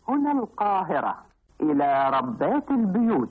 هنا القاهرة إلى ربات البيوت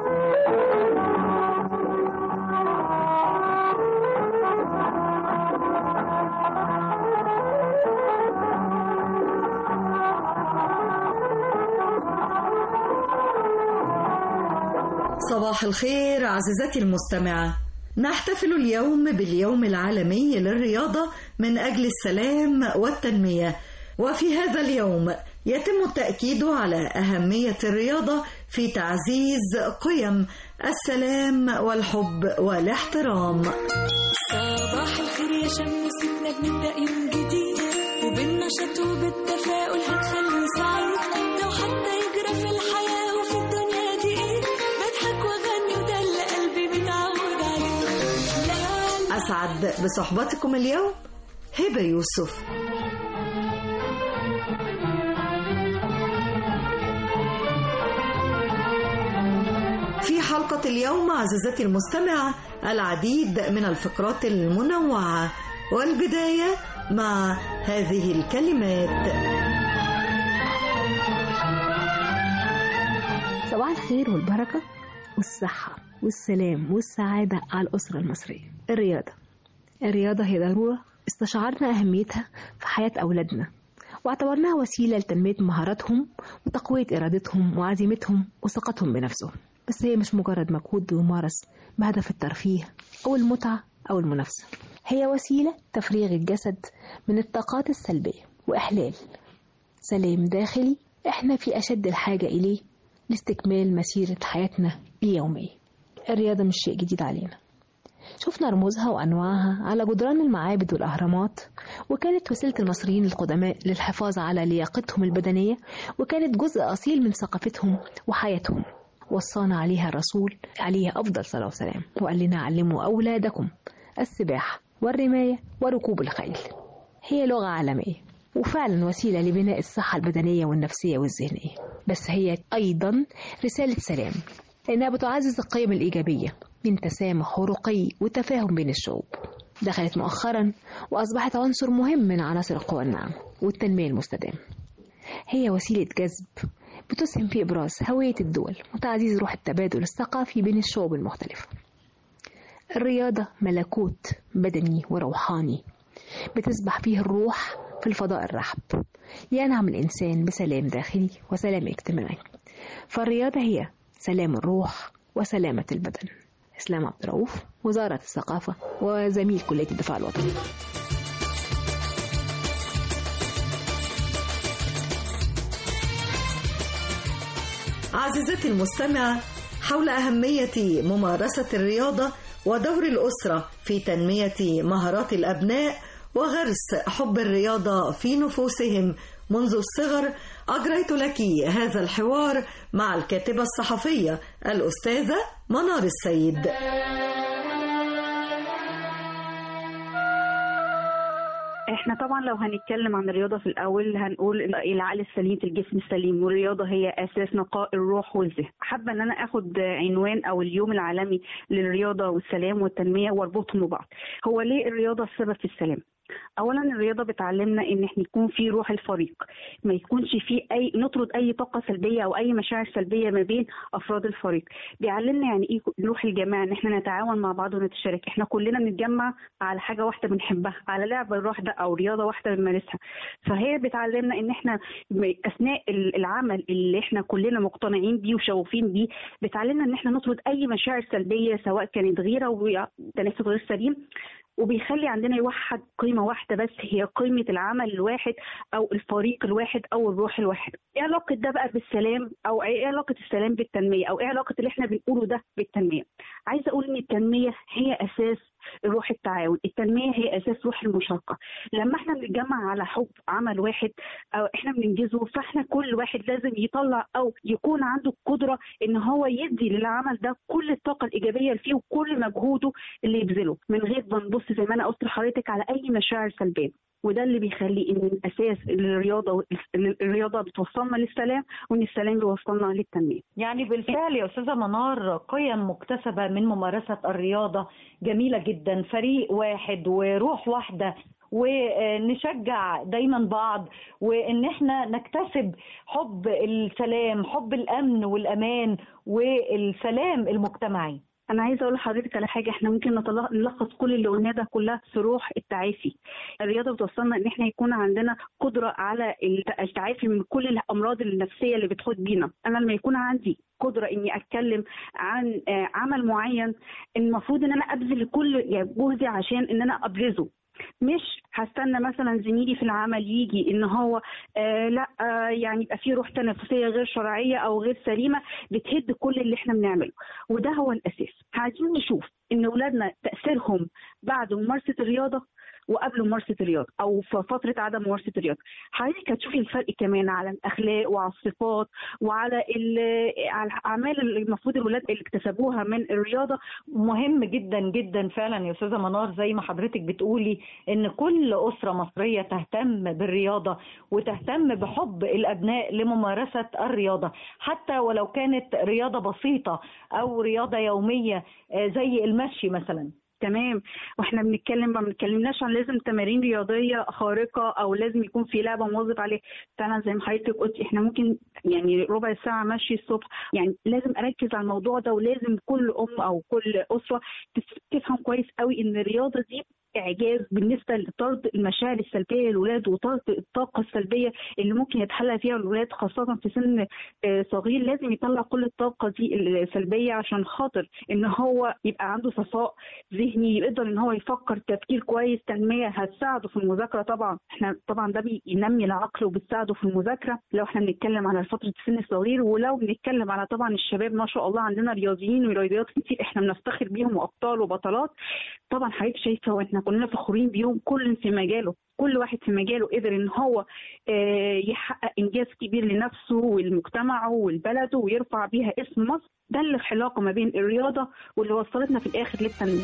صباح الخير عزيزتي المستمعة نحتفل اليوم باليوم العالمي للرياضة من أجل السلام والتنمية وفي هذا اليوم يتم التأكيد على أهمية الرياضة في تعزيز قيم السلام والحب والاحترام صباح الخير يا شمسنا بنبدأ يوم جديد وبالنشاط وبالتفاؤل هنخليه سعيد لو حتى يجرى في الحياة وفي الدنيا دي ايه بضحك واغني وده اللي قلبي متعود عليه لا أسعد بصحبتكم اليوم هبة يوسف في حلقة اليوم عزيزتي المستمعة العديد من الفقرات المنوعة والبداية مع هذه الكلمات صباح الخير والبركة والصحة والسلام والسعادة على الأسرة المصرية الرياضة الرياضة هي ضرورة استشعرنا أهميتها في حياة أولادنا واعتبرناها وسيلة لتنمية مهاراتهم وتقوية إرادتهم وعزيمتهم وثقتهم بنفسهم بس هي مش مجرد مجهود بيمارس بهدف الترفيه أو المتعة أو المنافسة هي وسيلة تفريغ الجسد من الطاقات السلبية وإحلال سلام داخلي إحنا في أشد الحاجة إليه لاستكمال مسيرة حياتنا اليومية الرياضة مش شيء جديد علينا شفنا رموزها وأنواعها على جدران المعابد والأهرامات وكانت وسيلة المصريين القدماء للحفاظ على لياقتهم البدنية وكانت جزء أصيل من ثقافتهم وحياتهم وصانا عليها الرسول عليه أفضل صلاة وسلام وقال لنا علموا أولادكم السباحة والرماية وركوب الخيل هي لغة عالمية وفعلا وسيلة لبناء الصحة البدنية والنفسية والذهنية بس هي أيضا رسالة سلام لأنها بتعزز القيم الإيجابية من تسامح ورقي وتفاهم بين الشعوب دخلت مؤخرا وأصبحت عنصر مهم من عناصر القوى الناعمة والتنمية المستدامة هي وسيلة جذب بتسهم في إبراز هوية الدول وتعزيز روح التبادل الثقافي بين الشعوب المختلفة الرياضة ملكوت بدني وروحاني بتسبح فيه الروح في الفضاء الرحب ينعم الإنسان بسلام داخلي وسلام اجتماعي فالرياضة هي سلام الروح وسلامة البدن إسلام عبد الرؤوف وزارة الثقافة وزميل كلية الدفاع الوطني عزيزتي المستمعة حول أهمية ممارسة الرياضة ودور الأسرة في تنمية مهارات الأبناء وغرس حب الرياضة في نفوسهم منذ الصغر أجريت لك هذا الحوار مع الكاتبة الصحفية الأستاذة منار السيد احنا طبعا لو هنتكلم عن الرياضه في الاول هنقول إن العقل السليم في الجسم السليم والرياضه هي اساس نقاء الروح والذهن حابه ان انا اخد عنوان او اليوم العالمي للرياضه والسلام والتنميه واربطهم ببعض هو ليه الرياضه السبب في السلام اولا الرياضه بتعلمنا ان احنا يكون في روح الفريق ما يكونش في اي نطرد اي طاقه سلبيه او اي مشاعر سلبيه ما بين افراد الفريق بيعلمنا يعني ايه روح الجماعه ان احنا نتعاون مع بعض ونتشارك احنا كلنا بنتجمع على حاجه واحده بنحبها على لعبه واحده او رياضه واحده بنمارسها فهي بتعلمنا ان احنا اثناء العمل اللي احنا كلنا مقتنعين بيه وشغوفين بيه بتعلمنا ان احنا نطرد اي مشاعر سلبيه سواء كانت غيره وتنافس غير سليم وبيخلي عندنا يوحد قيمة واحدة بس هي قيمة العمل الواحد أو الفريق الواحد أو الروح الواحد إيه علاقة ده بقى بالسلام أو إيه علاقة السلام بالتنمية أو إيه علاقة اللي إحنا بنقوله ده بالتنمية عايزة أقول إن التنمية هي أساس روح التعاون التنمية هي أساس روح المشاركة لما احنا بنتجمع على حب عمل واحد أو احنا بننجزه فاحنا كل واحد لازم يطلع أو يكون عنده القدرة إن هو يدي للعمل ده كل الطاقة الإيجابية اللي فيه وكل مجهوده اللي يبذله من غير ما نبص زي ما أنا قلت لحضرتك على أي مشاعر سلبية وده اللي بيخلي ان الاساس الرياضه ان الرياضه بتوصلنا للسلام وان السلام بيوصلنا للتنميه. يعني بالفعل يا استاذه منار قيم مكتسبه من ممارسه الرياضه جميله جدا فريق واحد وروح واحده ونشجع دايما بعض وان احنا نكتسب حب السلام حب الامن والامان والسلام المجتمعي انا عايزه اقول لحضرتك على حاجه احنا ممكن نطلع- نلخص كل اللي قلناه ده كلها في روح التعافي الرياضه بتوصلنا ان احنا يكون عندنا قدره على الت- التعافي من كل الامراض النفسيه اللي بتحوط بينا انا لما يكون عندي قدره اني اتكلم عن آه، عمل معين المفروض ان انا ابذل كل يعني جهدي عشان ان انا ابرزه مش هستنى مثلا زميلي في العمل يجي ان هو آه لا آه يعني يبقى في روح تنافسيه غير شرعيه او غير سليمه بتهد كل اللي احنا بنعمله وده هو الاساس عايزين نشوف ان اولادنا تاثيرهم بعد ممارسه الرياضه وقبل ممارسه الرياضه او في فتره عدم ممارسه الرياضه حضرتك هتشوفي الفرق كمان على الاخلاق وعلى الصفات وعلى ال- على الاعمال اللي المفروض الولاد اللي اكتسبوها من الرياضه مهم جدا جدا فعلا يا استاذه منار زي ما حضرتك بتقولي ان كل اسره مصريه تهتم بالرياضه وتهتم بحب الابناء لممارسه الرياضه حتى ولو كانت رياضه بسيطه او رياضه يوميه آه، زي المشي مثلا تمام واحنا بنتكلم ما بنتكلمناش عن لازم تمارين رياضيه خارقه او لازم يكون في لعبه مواظب عليها فعلا زي ما حضرتك قلتي احنا ممكن يعني ربع ساعه مشي الصبح يعني لازم اركز على الموضوع ده ولازم كل ام او كل اسره تف- تفهم كويس قوي ان الرياضه دي اعجاز بالنسبه لطرد المشاعر السلبيه للولاد وطرد الطاقه السلبيه اللي ممكن يتحلى فيها الولاد خاصه في سن آه، صغير لازم يطلع كل الطاقه دي السلبيه عشان خاطر ان هو يبقى عنده صفاء ذهني يقدر ان هو يفكر تفكير كويس تنميه هتساعده في المذاكره طبعا احنا طبعا ده بينمي العقل وبتساعده في المذاكره لو احنا بنتكلم على فتره السن الصغير ولو بنتكلم على طبعا الشباب ما شاء الله عندنا رياضيين ورياضيات كتير احنا بنفتخر بيهم وابطال وبطلات طبعا حضرتك شايفه واحنا كلنا فخورين بيهم كل في مجاله كل واحد في مجاله قدر ان هو آه، يحقق انجاز كبير لنفسه ولمجتمعه ولبلده ويرفع بيها اسم مصر ده اللي العلاقه ما بين الرياضه واللي وصلتنا في الاخر للتنميه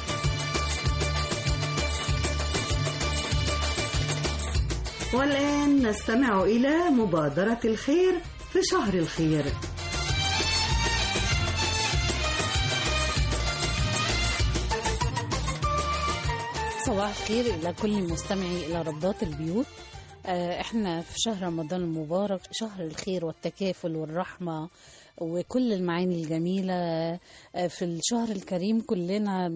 والآن نستمع إلى مبادرة الخير في شهر الخير صباح الخير إلى كل مستمعي إلى رباط البيوت آه، احنا في شهر رمضان المبارك شهر الخير والتكافل والرحمة وكل المعاني الجميلة آه، في الشهر الكريم كلنا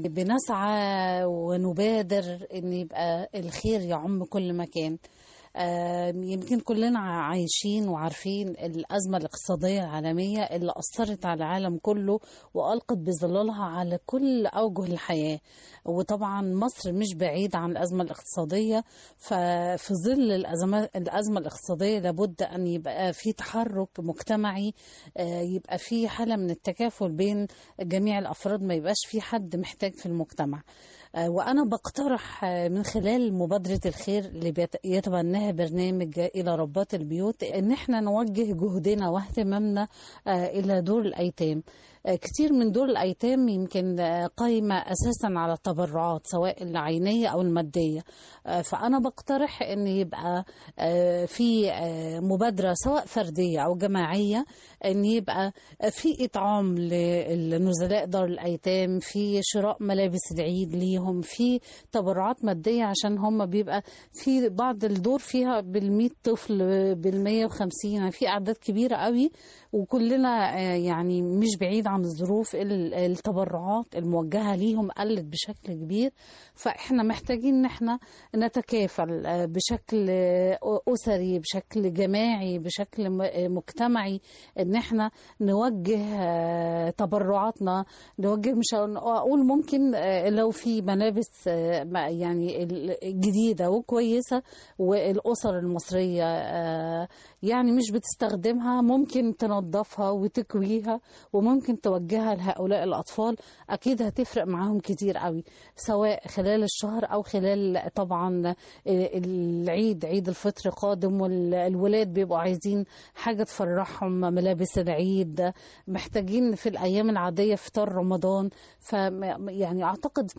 بنسعى ونبادر ان يبقى الخير يعم كل مكان آه، يمكن كلنا عايشين وعارفين الأزمة الاقتصادية العالمية اللي أثرت على العالم كله وألقت بظلالها على كل أوجه الحياة وطبعا مصر مش بعيدة عن الأزمة الاقتصادية ففي ظل الأزمة, الأزمة الاقتصادية لابد أن يبقى في تحرك مجتمعي آه، يبقى في حالة من التكافل بين جميع الأفراد ما يبقاش في حد محتاج في المجتمع آه، وأنا بقترح آه، من خلال مبادرة الخير اللي بيت- يتبناها برنامج إلى ربات البيوت إن احنا نوجه جهدنا واهتمامنا آه، إلى دور الأيتام آه، كتير من دور الأيتام يمكن آه، قايمة أساسا على التبرعات سواء العينية أو المادية آه، فأنا بقترح أن يبقى آه، في آه، مبادرة سواء فردية أو جماعية أن يبقى في إطعام لنزلاء دار الأيتام في شراء ملابس العيد ليهم في تبرعات مادية عشان هم بيبقى في بعض الدور فيها بالمئة طفل بالمية وخمسين في أعداد كبيرة قوي وكلنا آه، يعني مش بعيد عن الظروف ال- التبرعات الموجهة ليهم قلت بشكل كبير فإحنا محتاجين إن إحنا نتكافل آه، بشكل آه، أسري بشكل جماعي بشكل م- آه، مجتمعي إن إحنا نوجه آه، تبرعاتنا نوجه مش أقول ممكن آه، لو في ملابس آه، ما- يعني ال- جديدة وكويسة والأسر المصرية آه، يعني مش بتستخدمها ممكن تنظفها وتكويها وممكن توجهها لهؤلاء الأطفال أكيد هتفرق معاهم كتير قوي سواء خلال الشهر أو خلال طبعا العيد عيد الفطر قادم والولاد بيبقوا عايزين حاجة تفرحهم ملابس العيد محتاجين في الأيام العادية فطار رمضان ف يعني أعتقد في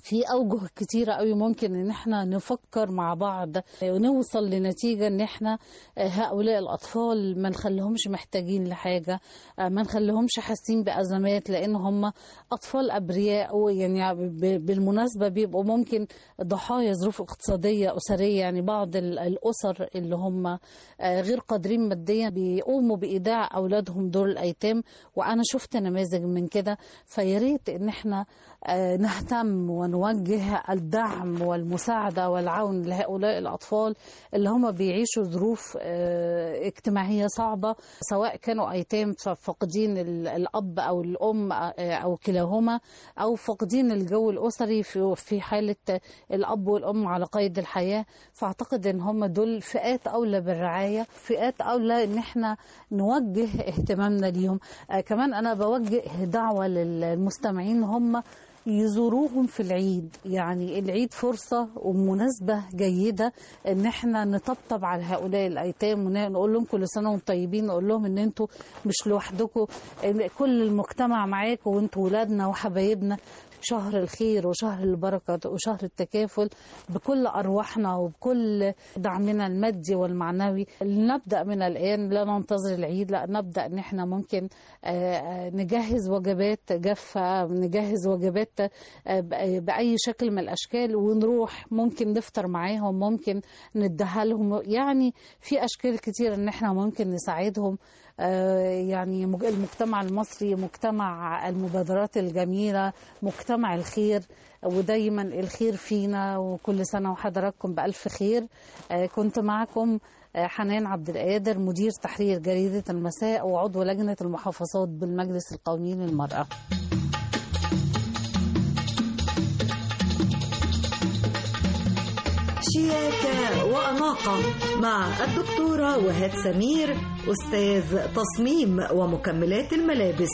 اوجه كتيره قوي ممكن ان احنا نفكر مع بعض ونوصل لنتيجه ان احنا آه، هؤلاء الاطفال ما نخليهمش محتاجين لحاجه آه، ما نخليهمش حاسين بازمات لان هم اطفال ابرياء ويعني ب- بالمناسبه بيبقوا ممكن ضحايا ظروف اقتصاديه اسريه يعني بعض ال- الاسر اللي هم آه، غير قادرين ماديا بيقوموا بايداع اولادهم دور الايتام وانا شفت نماذج من كده فيا ريت ان احنا آه، نهتم ونوجه الدعم والمساعده والعون لهؤلاء الاطفال اللي هم بيعيشوا ظروف آه، اجتماعيه صعبه سواء كانوا ايتام فاقدين ال- الاب او الام آه، او كلاهما او فاقدين الجو الاسري في في حاله الاب والام على قيد الحياه فاعتقد ان هم دول فئات اولى بالرعايه فئات اولى ان احنا نوجه اهتمامنا ليهم آه كمان انا بوجه دعوه للمستمعين هم يزوروهم في العيد يعني العيد فرصة ومناسبة جيدة ان احنا نطبطب على هؤلاء الايتام ونقول لهم كل سنة وانتم طيبين نقول لهم ان انتوا مش لوحدكم إن كل المجتمع معاكم وانتوا ولادنا وحبايبنا شهر الخير وشهر البركة وشهر التكافل بكل أرواحنا وبكل دعمنا المادي والمعنوي نبدأ من الآن لا ننتظر العيد لا نبدأ إن إحنا ممكن آه، آه، نجهز وجبات جافة نجهز وجبات آه، ب- بأي شكل من الأشكال ونروح ممكن نفطر معاهم ممكن نديها لهم يعني في أشكال كتير إن إحنا ممكن نساعدهم آه، يعني مج- المجتمع المصري مجتمع المبادرات الجميلة مجتمع الخير ودايما الخير فينا وكل سنة وحضراتكم بألف خير آه، كنت معكم آه، حنان عبد القادر مدير تحرير جريدة المساء وعضو لجنة المحافظات بالمجلس القومي للمرأة شياكة وأناقة مع الدكتورة وهاد سمير أستاذ تصميم ومكملات الملابس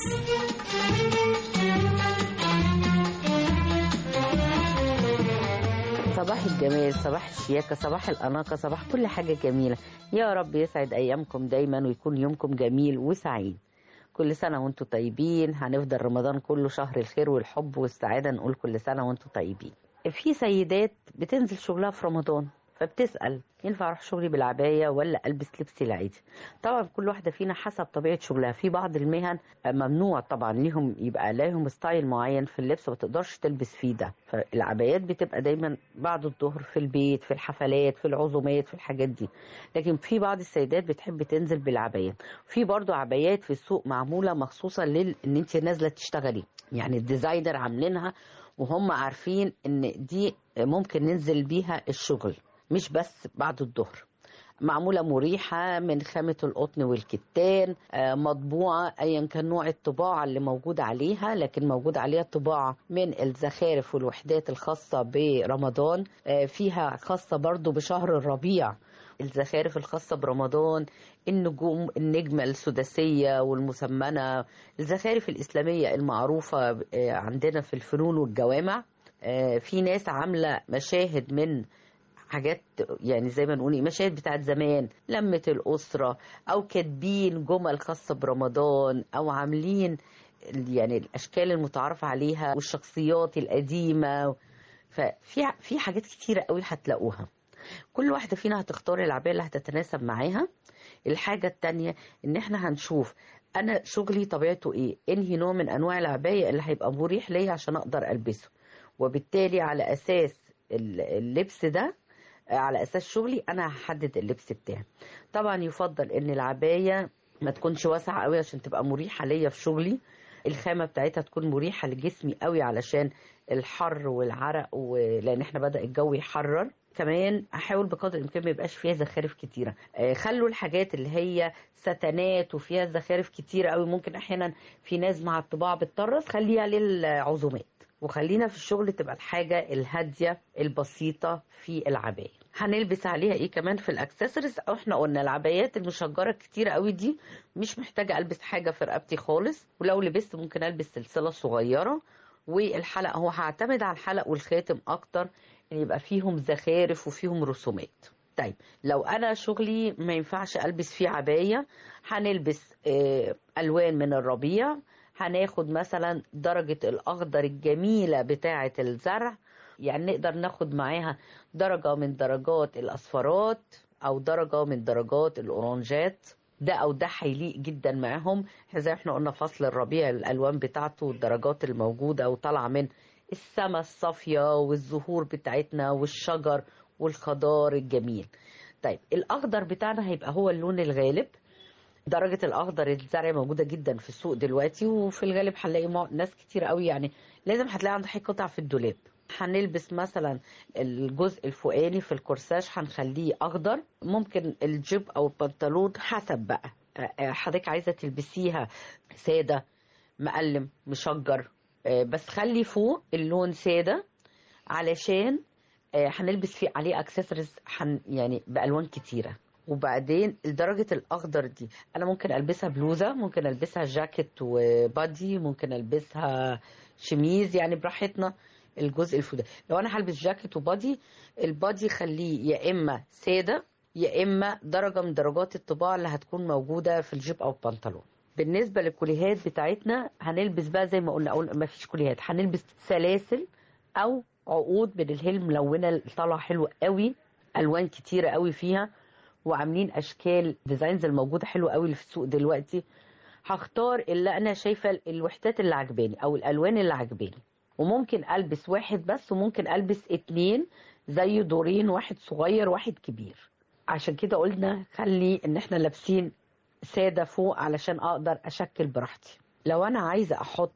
صباح الجمال صباح الشياكة صباح الأناقة صباح كل حاجة جميلة يا رب يسعد أيامكم دايما ويكون يومكم جميل وسعيد كل سنة وانتم طيبين هنفضل رمضان كله شهر الخير والحب والسعادة نقول كل سنة وانتم طيبين في سيدات بتنزل شغلها في رمضان فبتسأل ينفع اروح شغلي بالعباية ولا البس لبسي العادي طبعا كل واحدة فينا حسب طبيعة شغلها في بعض المهن ممنوع طبعا ليهم يبقى لهم ستايل معين في اللبس ما تقدرش تلبس فيه ده فالعبايات بتبقى دايما بعد الظهر في البيت في الحفلات في العزومات في الحاجات دي لكن في بعض السيدات بتحب تنزل بالعبايات في برضو عبايات في السوق معمولة مخصوصة لل ان انت نازلة تشتغلي يعني الديزاينر عاملينها وهم عارفين ان دي ممكن ننزل بيها الشغل مش بس بعد الظهر معمولة مريحة من خامة القطن والكتان آه، مطبوعة أيا كان نوع الطباعة اللي موجود عليها لكن موجود عليها طباعة من الزخارف والوحدات الخاصة برمضان آه، فيها خاصة برضو بشهر الربيع الزخارف الخاصة برمضان النجوم النجمة السداسية والمسمنة الزخارف الإسلامية المعروفة آه، عندنا في الفنون والجوامع آه، في ناس عاملة مشاهد من حاجات يعني زي ما نقول إيه، مشاهد بتاعت زمان لمة الأسرة أو كاتبين جمل خاصة برمضان أو عاملين ال- يعني الأشكال المتعارف عليها والشخصيات القديمة ففي في حاجات كتيرة قوي هتلاقوها كل واحدة فينا هتختار العباية اللي هتتناسب معاها الحاجة التانية ان احنا هنشوف انا شغلي طبيعته ايه انهي نوع من انواع العباية اللي هيبقى مريح ليا عشان اقدر البسه وبالتالي على اساس ال- اللبس ده على اساس شغلي انا هحدد اللبس بتاعي طبعا يفضل ان العباية ما تكونش واسعة قوي عشان تبقى مريحة ليا في شغلي الخامة بتاعتها تكون مريحة لجسمي قوي علشان الحر والعرق ولان احنا بدأ الجو يحرر كمان احاول بقدر الامكان ما يبقاش فيها زخارف كتيره آه، خلوا الحاجات اللي هي ستانات وفيها زخارف كتيره قوي ممكن احيانا في ناس مع الطباعه بتطرز خليها للعزومات وخلينا في الشغل تبقى الحاجه الهاديه البسيطه في العبايه هنلبس عليها ايه كمان في الاكسسوارز او احنا قلنا العبايات المشجره كتير قوي دي مش محتاجه البس حاجه في رقبتي خالص ولو لبست ممكن البس سلسله صغيره والحلق هو هعتمد على الحلق والخاتم اكتر ان يبقى فيهم زخارف وفيهم رسومات طيب لو انا شغلي ما ينفعش البس فيه عبايه هنلبس آه، الوان من الربيع هناخد مثلا درجه الاخضر الجميله بتاعه الزرع يعني نقدر ناخد معاها درجة من درجات الأصفرات أو درجة من درجات الأورانجات ده أو ده هيليق جدا معاهم إحنا زي ما احنا قلنا فصل الربيع الألوان بتاعته والدرجات الموجودة وطالعة من السماء الصافية والزهور بتاعتنا والشجر والخضار الجميل طيب الأخضر بتاعنا هيبقى هو اللون الغالب درجة الأخضر الزرع موجودة جدا في السوق دلوقتي وفي الغالب هنلاقي مع- ناس كتير قوي يعني لازم هتلاقي عندها قطع في الدولاب هنلبس مثلا الجزء الفوقاني في الكورساج هنخليه أخضر ممكن الجيب أو البنطلون حسب بقى آه، آه، حضرتك عايزة تلبسيها سادة مقلم مشجر آه، بس خلي فوق اللون سادة علشان آه، هنلبس فيه عليه اكسسوارز حن يعني بالوان كتيره وبعدين درجة الأخضر دي أنا ممكن ألبسها بلوزة ممكن ألبسها جاكيت وبادي ممكن ألبسها شميز يعني براحتنا الجزء الفوق لو أنا هلبس جاكيت وبادي البادي خليه يا إما سادة يا إما درجة من درجات الطباعة اللي هتكون موجودة في الجيب أو البنطلون بالنسبة للكوليهات بتاعتنا هنلبس بقى زي ما قلنا أقول ما فيش كوليهات هنلبس سلاسل أو عقود من الهيل الملونة اللي طالعة حلوة قوي ألوان كتيرة قوي فيها وعاملين اشكال ديزاينز الموجوده حلوه قوي اللي في السوق دلوقتي هختار اللي انا شايفه الوحدات اللي عجباني او الالوان اللي عجباني وممكن البس واحد بس وممكن البس اتنين زي دورين واحد صغير واحد كبير عشان كده قلنا خلي ان احنا لابسين ساده فوق علشان اقدر اشكل براحتي لو انا عايزه احط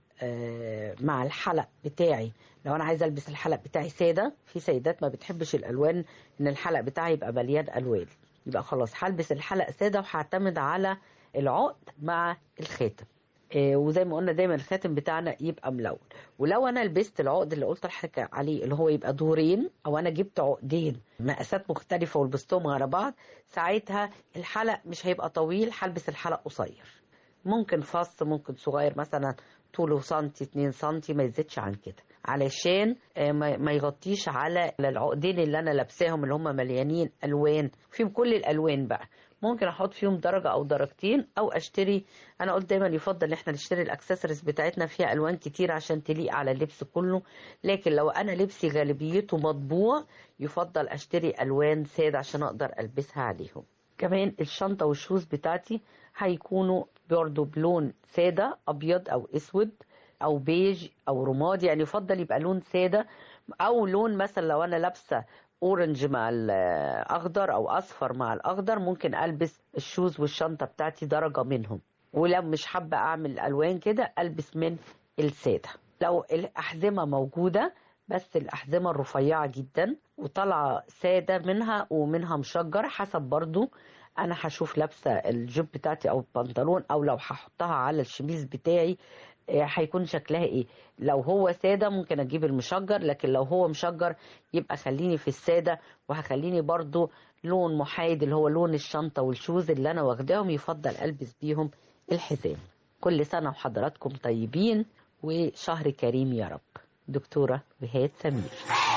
آه، مع الحلق بتاعي لو انا عايزه البس الحلق بتاعي ساده في سيدات ما بتحبش الالوان ان الحلق بتاعي يبقى مليان الوان يبقى خلاص هلبس الحلق ساده وهعتمد على العقد مع الخاتم آه، وزي ما قلنا دايما الخاتم بتاعنا يبقى ملون ولو انا لبست العقد اللي قلت لحضرتك عليه اللي هو يبقى دورين او انا جبت عقدين مقاسات مختلفه ولبستهم على بعض ساعتها الحلق مش هيبقى طويل هلبس الحلق قصير ممكن فص ممكن صغير مثلا طوله سنتي 2 سنتي ما يزيدش عن كده علشان آه، ما ما يغطيش على العقدين اللي انا لابساهم اللي هم مليانين الوان فيهم كل الالوان بقى ممكن احط فيهم درجه او درجتين او اشتري انا قلت دايما يفضل ان احنا نشتري الاكسسوارز بتاعتنا فيها الوان كتير عشان تليق على اللبس كله لكن لو انا لبسي غالبيته مطبوع يفضل اشتري الوان ساده عشان اقدر البسها عليهم كمان الشنطه والشوز بتاعتي هيكونوا برضه بلون ساده ابيض او اسود او بيج او رمادي يعني يفضل يبقى لون ساده او لون مثلا لو انا لابسه اورنج مع الاخضر او اصفر مع الاخضر ممكن البس الشوز والشنطه بتاعتي درجه منهم ولو مش حابه اعمل الوان كده البس من الساده لو الاحزمه موجوده بس الاحزمه الرفيعه جدا وطالعه ساده منها ومنها مشجر حسب برضو انا هشوف لابسه الجيب بتاعتي او البنطلون او لو هحطها على الشميز بتاعي آه، هيكون شكلها ايه لو هو ساده ممكن اجيب المشجر لكن لو هو مشجر يبقى خليني في الساده وهخليني برضو لون محايد اللي هو لون الشنطه والشوز اللي انا واخداهم يفضل البس بيهم الحزام كل سنه وحضراتكم طيبين وشهر كريم يا رب دكتوره بهاد سمير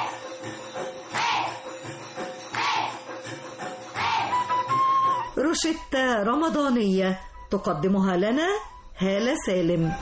روشتة رمضانية تقدمها لنا هالة سالم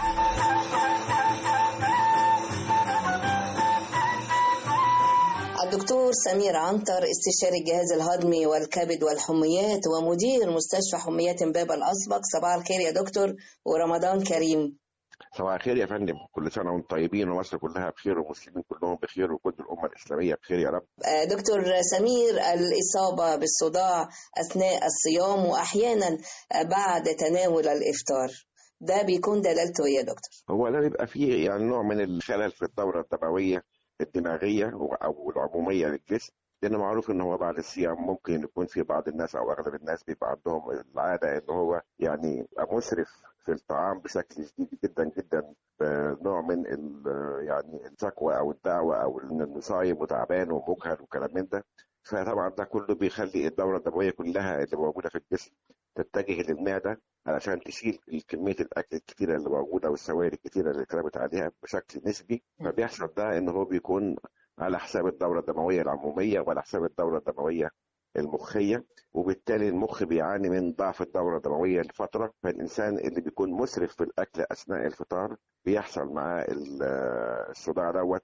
الدكتور سمير عنتر استشاري الجهاز الهضمي والكبد والحميات ومدير مستشفى حميات امبابة الأسبق صباح الخير يا دكتور ورمضان كريم صباح الخير يا فندم كل سنة وانتم طيبين ومصر كلها بخير والمسلمين كلهم بخير وكل الأمة الإسلامية بخير يا رب آه، دكتور سمير الإصابة بالصداع أثناء الصيام وأحيانا آه، بعد تناول الإفطار ده بيكون دلالته إيه يا دكتور هو ده بيبقى فيه يعني نوع من الخلل في الدورة الدموية الدماغية أو العمومية للجسم لأن معروف إن هو بعد الصيام ممكن يكون في بعض الناس أو أغلب الناس بيبقى عندهم العادة إن هو يعني يبقى مسرف في الطعام بشكل شديد جدا جدا نوع من ال- يعني الشكوى او الدعوه او ان انه صايم وتعبان ومجهد وكلام من ده فطبعا ده كله بيخلي الدوره الدمويه كلها اللي موجوده في الجسم تتجه للمعده علشان تشيل كميه الاكل الكتيره اللي موجوده والسوائل الكتيره اللي اترمت عليها بشكل نسبي فبيحصل ده ان هو بيكون على حساب الدوره الدمويه العموميه وعلى حساب الدوره الدمويه المخيه وبالتالي المخ بيعاني من ضعف الدوره الدمويه لفتره فالانسان اللي بيكون مسرف في الاكل اثناء الفطار بيحصل معاه ال- الصداع دوت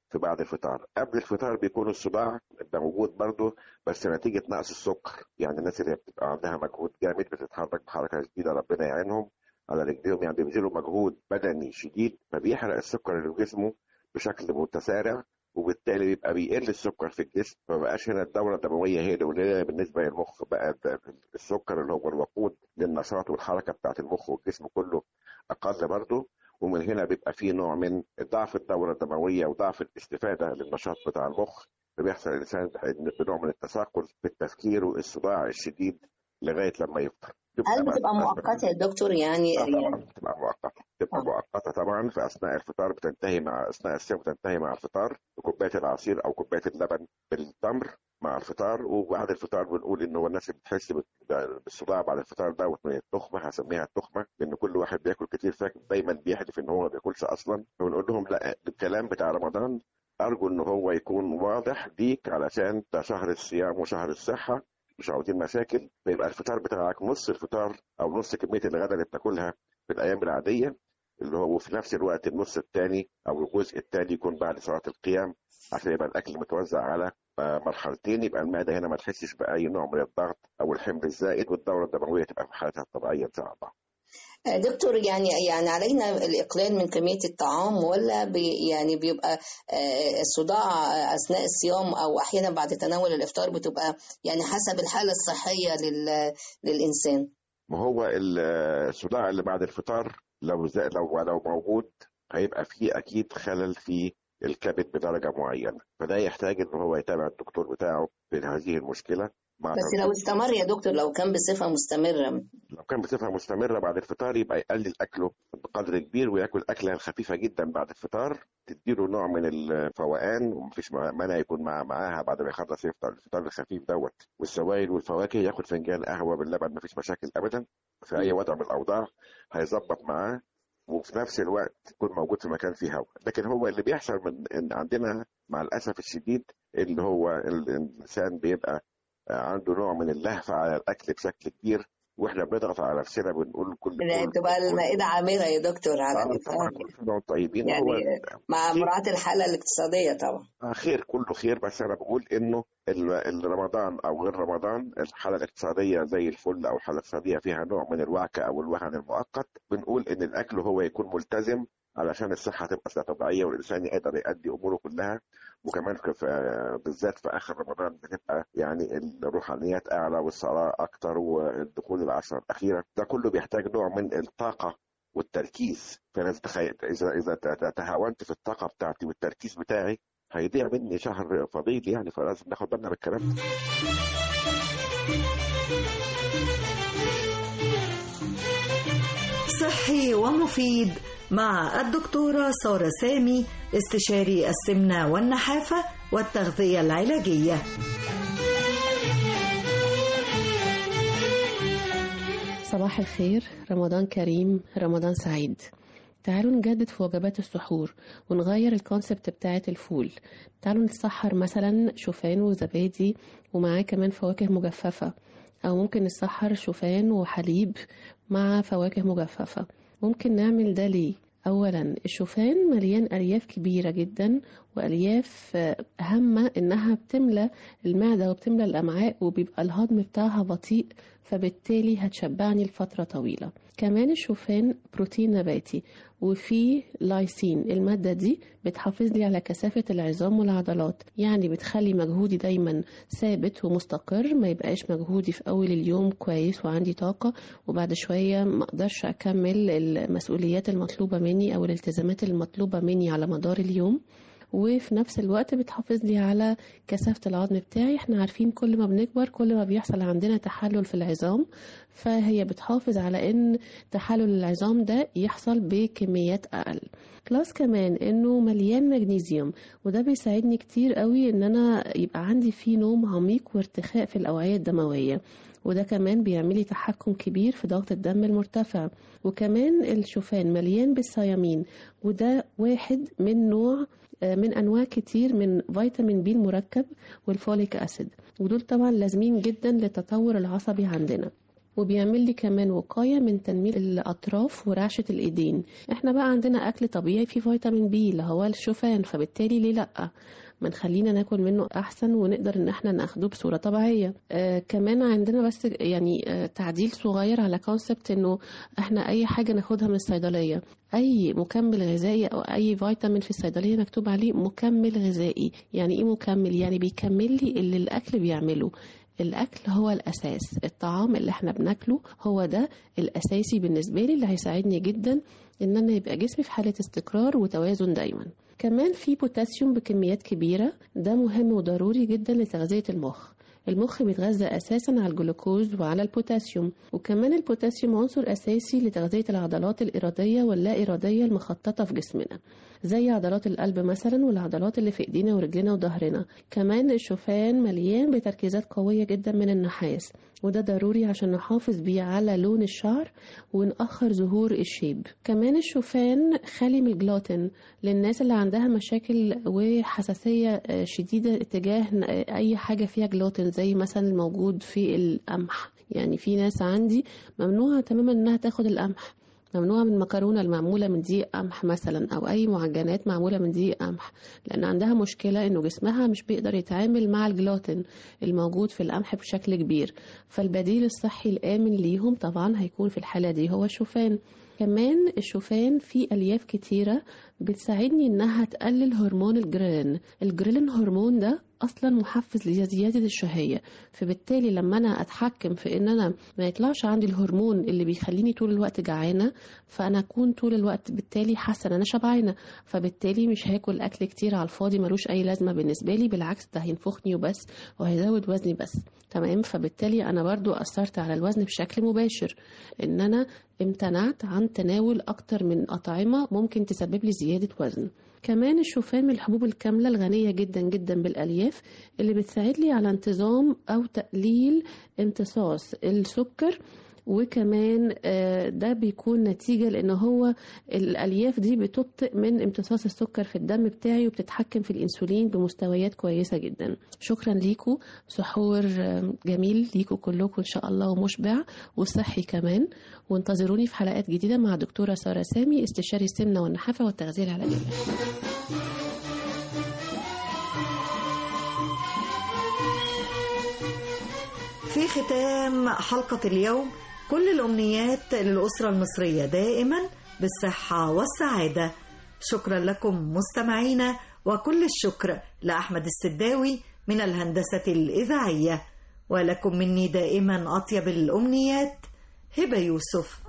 في بعد الفطار قبل الفطار بيكون الصداع موجود برضه بس نتيجه نقص السكر يعني الناس اللي بتبقى عندها مجهود جامد بتتحرك بحركه شديده ربنا يعينهم على رجليهم يعني بيبذلوا مجهود بدني شديد فبيحرق السكر اللي في جسمه بشكل متسارع وبالتالي بيبقى بيقل السكر في الجسم ما بقاش هنا الدوره الدمويه هي القليله بالنسبه للمخ بقى السكر اللي هو الوقود للنشاط والحركه بتاعت المخ والجسم كله اقل برضه ومن هنا بيبقى فيه نوع من ضعف الدوره الدمويه وضعف الاستفاده للنشاط بتاع المخ فبيحصل الانسان بنوع من التثاقل في التفكير والصداع الشديد لغايه لما يفطر هل بتبقى مؤقتة يا دكتور يعني آه طبعا بتبقى مؤقتة بتبقى مؤقتة طبعا في أثناء الفطار بتنتهي مع أثناء الصيام بتنتهي مع الفطار بكوباية العصير أو كوباية اللبن بالتمر مع الفطار وبعد الفطار بنقول إن هو الناس اللي بتحس بالصداع بعد الفطار دوت من التخمة هسميها التخمة لأن كل واحد بياكل كتير فاكر دايما بيحلف إن هو ما بياكلش أصلا فبنقول لهم لا الكلام بتاع رمضان أرجو إن هو يكون واضح ليك علشان ده شهر الصيام وشهر الصحة مش عاوزين مشاكل فيبقى الفطار بتاعك نص الفطار او نص كميه الغداء اللي بتاكلها في الايام العاديه اللي هو وفي نفس الوقت النص الثاني او الجزء الثاني يكون بعد صلاه القيام عشان يبقى الاكل متوزع على مرحلتين يبقى المعده هنا ما تحسش باي نوع من الضغط او الحمل الزائد والدوره الدمويه تبقى في حالتها الطبيعيه ان شاء الله. دكتور يعني يعني علينا الاقلال من كميه الطعام ولا بي يعني بيبقى الصداع اثناء الصيام او احيانا بعد تناول الافطار بتبقى يعني حسب الحاله الصحيه للانسان ما هو الصداع اللي بعد الفطار لو لو لو موجود هيبقى فيه اكيد خلل في الكبد بدرجه معينه فده يحتاج ان هو يتابع الدكتور بتاعه في هذه المشكله بس لو استمر يا دكتور لو كان بصفه مستمره لو كان بصفه مستمره بعد الفطار يبقى يقلل اكله بقدر كبير وياكل اكله خفيفه جدا بعد الفطار تديله نوع من الفوقان ومفيش مانع يكون مع معاها بعد ما يخلص يفطر الفطار الخفيف دوت والسوائل والفواكه ياخد فنجان قهوه باللبن مفيش مشاكل ابدا في اي وضع من الاوضاع هيظبط معاه وفي نفس الوقت يكون موجود في مكان فيه هواء لكن هو اللي بيحصل من ان عندنا مع الاسف الشديد اللي هو الانسان بيبقى عنده نوع من اللهفة على الأكل بشكل كبير واحنا بنضغط على نفسنا بنقول كل تبقى المائدة عامرة يا دكتور على طبعا طيبين يعني مع مراعاة الحالة الاقتصادية طبعا خير كله خير بس أنا بقول إنه رمضان أو غير رمضان الحالة الاقتصادية زي الفل أو الحالة الاقتصادية فيها نوع من الوعكة أو الوهن المؤقت بنقول إن الأكل هو يكون ملتزم علشان الصحة تبقى طبيعية والإنسان يقدر يؤدي أموره كلها وكمان في بالذات في آخر رمضان بتبقى يعني الروحانيات أعلى والصلاة أكتر والدخول العشرة الأخيرة ده كله بيحتاج نوع من الطاقة والتركيز فأنا تخيل إذا إذا تهاونت في الطاقة بتاعتي والتركيز بتاعي هيضيع مني شهر فضيل يعني فلازم ناخد بالنا بالكلام ده صحي ومفيد مع الدكتورة سارة سامي استشاري السمنة والنحافة والتغذية العلاجية صباح الخير رمضان كريم رمضان سعيد تعالوا نجدد في وجبات السحور ونغير الكونسبت بتاعة الفول تعالوا نتسحر مثلا شوفان وزبادي ومعاه كمان فواكه مجففة أو ممكن نسحر شوفان وحليب مع فواكه مجففة ممكن نعمل ده ليه؟ أولا الشوفان مليان ألياف كبيرة جدا وألياف هامة إنها بتملى المعدة وبتملى الأمعاء وبيبقى الهضم بتاعها بطيء فبالتالي هتشبعني لفترة طويلة كمان الشوفان بروتين نباتي وفيه لايسين المادة دي بتحافظ لي على كثافة العظام والعضلات يعني بتخلي مجهودي دايما ثابت ومستقر ما يبقاش مجهودي في أول اليوم كويس وعندي طاقة وبعد شوية ما أقدرش أكمل المسؤوليات المطلوبة مني أو الالتزامات المطلوبة مني على مدار اليوم وفي نفس الوقت بتحافظ لي على كثافة العظم بتاعي احنا عارفين كل ما بنكبر كل ما بيحصل عندنا تحلل في العظام فهي بتحافظ على ان تحلل العظام ده يحصل بكميات اقل بلس كمان انه مليان مغنيسيوم وده بيساعدني كتير قوي ان انا يبقى عندي فيه نوم عميق وارتخاء في الاوعية الدموية وده كمان بيعملي تحكم كبير في ضغط الدم المرتفع وكمان الشوفان مليان بالصيامين وده واحد من نوع من انواع كتير من فيتامين بي المركب والفوليك اسيد ودول طبعا لازمين جدا للتطور العصبي عندنا وبيعمل لي كمان وقاية من تنميل الأطراف ورعشة الإيدين احنا بقى عندنا أكل طبيعي فيه فيتامين بي اللي هو الشوفان فبالتالي ليه لأ ما نخلينا ناكل منه احسن ونقدر ان احنا ناخده بصوره طبيعيه آه كمان عندنا بس يعني آه تعديل صغير على كونسبت انه احنا اي حاجه ناخدها من الصيدليه اي مكمل غذائي او اي فيتامين في الصيدليه مكتوب عليه مكمل غذائي يعني ايه مكمل يعني بيكمل لي اللي الاكل بيعمله الاكل هو الاساس الطعام اللي احنا بناكله هو ده الاساسي بالنسبه لي اللي هيساعدني جدا ان انا يبقى جسمي في حاله استقرار وتوازن دايما كمان في بوتاسيوم بكميات كبيره ده مهم وضروري جدا لتغذيه المخ المخ بيتغذى اساسا على الجلوكوز وعلى البوتاسيوم وكمان البوتاسيوم عنصر اساسي لتغذيه العضلات الاراديه واللا اراديه المخططه في جسمنا زي عضلات القلب مثلا والعضلات اللي في ايدينا ورجلنا وظهرنا كمان الشوفان مليان بتركيزات قويه جدا من النحاس وده ضروري عشان نحافظ بيه على لون الشعر ونأخر ظهور الشيب كمان الشوفان خالي من الجلوتين للناس اللي عندها مشاكل وحساسية شديدة اتجاه أي حاجة فيها جلوتين زي مثلا الموجود في القمح يعني في ناس عندي ممنوعة تماما انها تاخد القمح ممنوعة من المكرونة المعمولة من دقيق قمح مثلا أو أي معجنات معمولة من دقيق قمح لأن عندها مشكلة إنه جسمها مش بيقدر يتعامل مع الجلوتين الموجود في القمح بشكل كبير فالبديل الصحي الآمن ليهم طبعا هيكون في الحالة دي هو الشوفان كمان الشوفان فيه ألياف كتيرة بتساعدني إنها تقلل هرمون الجريلين الجريلين هرمون ده اصلا محفز لزياده الشهيه فبالتالي لما انا اتحكم في ان انا ما يطلعش عندي الهرمون اللي بيخليني طول الوقت جعانه فانا اكون طول الوقت بالتالي حاسه ان انا شبعانه فبالتالي مش هاكل اكل كتير على الفاضي ملوش اي لازمه بالنسبه لي بالعكس ده هينفخني وبس وهيزود وزني بس تمام فبالتالي انا برضو اثرت على الوزن بشكل مباشر ان انا امتنعت عن تناول اكتر من اطعمه ممكن تسبب لي زياده وزن كمان الشوفان من الحبوب الكاملة الغنية جدا جدا بالألياف اللي بتساعد لي على انتظام أو تقليل امتصاص السكر وكمان ده بيكون نتيجة لأن هو الألياف دي بتبطئ من امتصاص السكر في الدم بتاعي وبتتحكم في الأنسولين بمستويات كويسة جدا شكرا ليكم سحور جميل ليكم كلكم إن شاء الله ومشبع وصحي كمان وانتظروني في حلقات جديدة مع دكتورة سارة سامي استشاري السمنة والنحافة والتغذية العلاجية في ختام حلقة اليوم كل الأمنيات للأسرة المصرية دائما بالصحة والسعادة شكرا لكم مستمعينا وكل الشكر لأحمد السداوي من الهندسة الإذاعية ولكم مني دائما أطيب الأمنيات هبة يوسف